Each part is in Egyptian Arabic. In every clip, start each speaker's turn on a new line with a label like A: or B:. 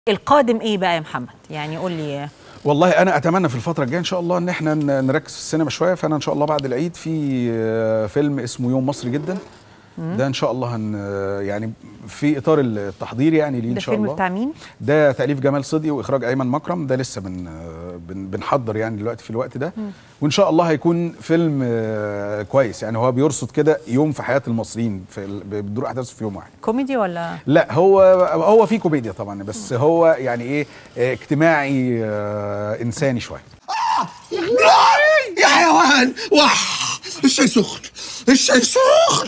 A: القادم ايه بقى يا محمد يعني قول لي
B: والله انا اتمنى في الفتره الجايه ان شاء الله ان احنا ن- نركز في السينما شويه فانا ان شاء الله بعد العيد في آه، فيلم اسمه يوم مصري جدا ده ان شاء الله هن يعني في اطار التحضير يعني ليه ان
A: ده
B: شاء
A: فيلم
B: الله
A: بتاع مين
B: ده تاليف جمال صدقي واخراج ايمن مكرم ده لسه بن بن بنحضر يعني دلوقتي في الوقت ده وان شاء الله هيكون فيلم آه، كويس يعني هو بيرصد كده يوم في حياه المصريين في ال- بتدور احداثه في يوم واحد
A: كوميدي ولا
B: لا هو هو في كوميديا طبعا بس هو يعني ايه آه، اجتماعي آه، انساني شويه
C: يا حيوان وح الشاي سخن الشاي سخن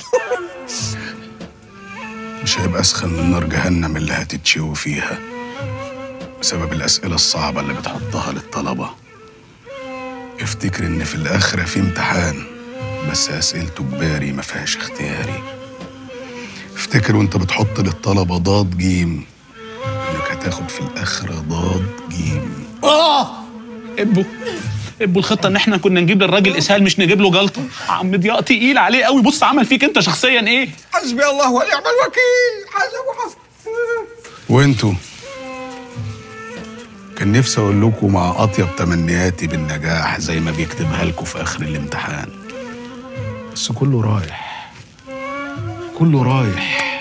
D: مش هيبقى اسخن من نار جهنم اللي هتتشوي فيها بسبب الاسئله الصعبه اللي بتحطها للطلبه افتكر ان في الاخره في امتحان بس اسئلته جباري ما فيهاش اختياري افتكر وانت بتحط للطلبه ضاد جيم انك هتاخد في الاخره ضاد جيم
C: اه
E: ابو ابو الخطه ان احنا كنا نجيب للراجل اسهال مش نجيب له جلطه عم ضياء تقيل عليه قوي بص عمل فيك انت شخصيا ايه
C: حسبي الله ونعم الوكيل حسب وحسب
D: وانتوا كان نفسي اقول لكم مع اطيب تمنياتي بالنجاح زي ما بيكتبها لكم في اخر الامتحان بس كله رايح كله رايح